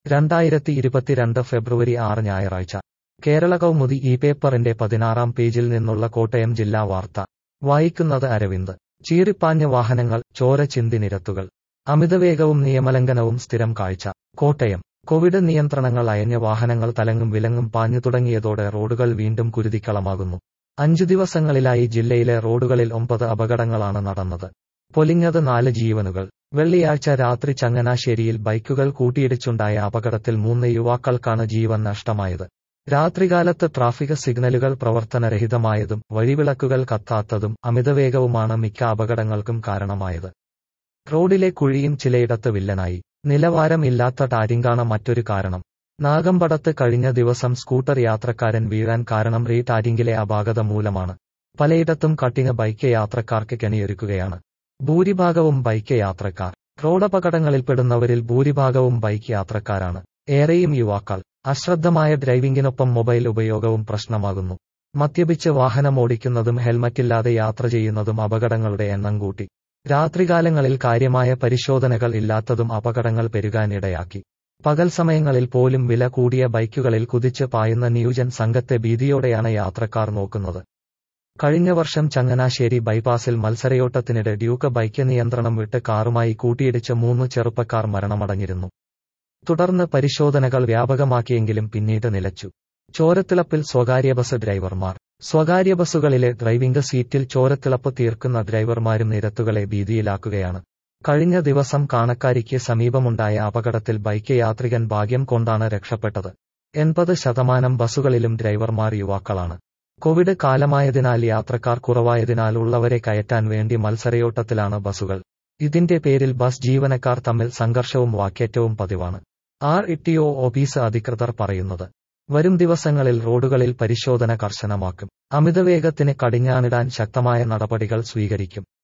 രണ്ടായിരത്തി ഇരുപത്തിരണ്ട് ഫെബ്രുവരി ആറ് ഞായറാഴ്ച കേരള കൗമുദി ഈ പേപ്പറിന്റെ പതിനാറാം പേജിൽ നിന്നുള്ള കോട്ടയം ജില്ലാ വാർത്ത വായിക്കുന്നത് അരവിന്ദ് ചീറിപ്പാഞ്ഞ വാഹനങ്ങൾ ചോര ചിന്തി നിരത്തുകൾ അമിതവേഗവും നിയമലംഘനവും സ്ഥിരം കാഴ്ച കോട്ടയം കോവിഡ് നിയന്ത്രണങ്ങൾ അയഞ്ഞ വാഹനങ്ങൾ തലങ്ങും വിലങ്ങും പാഞ്ഞു തുടങ്ങിയതോടെ റോഡുകൾ വീണ്ടും കുരുതിക്കളമാകുന്നു അഞ്ചു ദിവസങ്ങളിലായി ജില്ലയിലെ റോഡുകളിൽ ഒമ്പത് അപകടങ്ങളാണ് നടന്നത് പൊലിഞ്ഞത് നാല് ജീവനുകൾ വെള്ളിയാഴ്ച രാത്രി ചങ്ങനാശ്ശേരിയിൽ ബൈക്കുകൾ കൂട്ടിയിടിച്ചുണ്ടായ അപകടത്തിൽ മൂന്ന് യുവാക്കൾക്കാണ് ജീവൻ നഷ്ടമായത് രാത്രികാലത്ത് ട്രാഫിക് സിഗ്നലുകൾ പ്രവർത്തനരഹിതമായതും വഴിവിളക്കുകൾ കത്താത്തതും അമിതവേഗവുമാണ് മിക്ക അപകടങ്ങൾക്കും കാരണമായത് റോഡിലെ കുഴിയും ചിലയിടത്ത് വില്ലനായി നിലവാരമില്ലാത്ത ടാരിങ്കാണ് മറ്റൊരു കാരണം നാഗമ്പടത്ത് കഴിഞ്ഞ ദിവസം സ്കൂട്ടർ യാത്രക്കാരൻ വീഴാൻ കാരണം റീ ടാരിങ്ങിലെ അപാകത മൂലമാണ് പലയിടത്തും കട്ടിങ് ബൈക്ക് യാത്രക്കാർക്ക് കെണിയൊരുക്കുകയാണ് ഭൂരിഭാഗവും ബൈക്ക് യാത്രക്കാർ റോഡപകടങ്ങളിൽപ്പെടുന്നവരിൽ ഭൂരിഭാഗവും ബൈക്ക് യാത്രക്കാരാണ് ഏറെയും യുവാക്കൾ അശ്രദ്ധമായ ഡ്രൈവിംഗിനൊപ്പം മൊബൈൽ ഉപയോഗവും പ്രശ്നമാകുന്നു മദ്യപിച്ച് വാഹനമോടിക്കുന്നതും ഹെൽമറ്റില്ലാതെ യാത്ര ചെയ്യുന്നതും അപകടങ്ങളുടെ എണ്ണം കൂട്ടി രാത്രികാലങ്ങളിൽ കാര്യമായ പരിശോധനകൾ ഇല്ലാത്തതും അപകടങ്ങൾ പെരുകാനിടയാക്കി പകൽ സമയങ്ങളിൽ പോലും വില കൂടിയ ബൈക്കുകളിൽ കുതിച്ച് പായുന്ന ന്യൂജൻ സംഘത്തെ ഭീതിയോടെയാണ് യാത്രക്കാർ നോക്കുന്നത് കഴിഞ്ഞ വർഷം ചങ്ങനാശ്ശേരി ബൈപ്പാസിൽ മത്സരയോട്ടത്തിനിടെ ഡ്യൂക്ക് ബൈക്ക് നിയന്ത്രണം വിട്ട് കാറുമായി കൂട്ടിയിടിച്ച് മൂന്ന് ചെറുപ്പക്കാർ മരണമടഞ്ഞിരുന്നു തുടർന്ന് പരിശോധനകൾ വ്യാപകമാക്കിയെങ്കിലും പിന്നീട് നിലച്ചു ചോരത്തിളപ്പിൽ സ്വകാര്യ ബസ് ഡ്രൈവർമാർ സ്വകാര്യ ബസ്സുകളിലെ ഡ്രൈവിംഗ് സീറ്റിൽ ചോരത്തിളപ്പ് തീർക്കുന്ന ഡ്രൈവർമാരും നിരത്തുകളെ ഭീതിയിലാക്കുകയാണ് കഴിഞ്ഞ ദിവസം കാണക്കാരിക്ക് സമീപമുണ്ടായ അപകടത്തിൽ ബൈക്ക് യാത്രികൻ ഭാഗ്യം കൊണ്ടാണ് രക്ഷപ്പെട്ടത് എൺപത് ശതമാനം ബസ്സുകളിലും ഡ്രൈവർമാർ യുവാക്കളാണ് കോവിഡ് കാലമായതിനാൽ യാത്രക്കാർ കുറവായതിനാൽ ഉള്ളവരെ കയറ്റാൻ വേണ്ടി മത്സരയോട്ടത്തിലാണ് ബസ്സുകൾ ഇതിന്റെ പേരിൽ ബസ് ജീവനക്കാർ തമ്മിൽ സംഘർഷവും വാക്കേറ്റവും പതിവാണ് ആർ ഇട്ടിഒ ഓഫീസ് അധികൃതർ പറയുന്നത് വരും ദിവസങ്ങളിൽ റോഡുകളിൽ പരിശോധന കർശനമാക്കും അമിതവേഗത്തിന് കടിഞ്ഞാണിടാൻ ശക്തമായ നടപടികൾ സ്വീകരിക്കും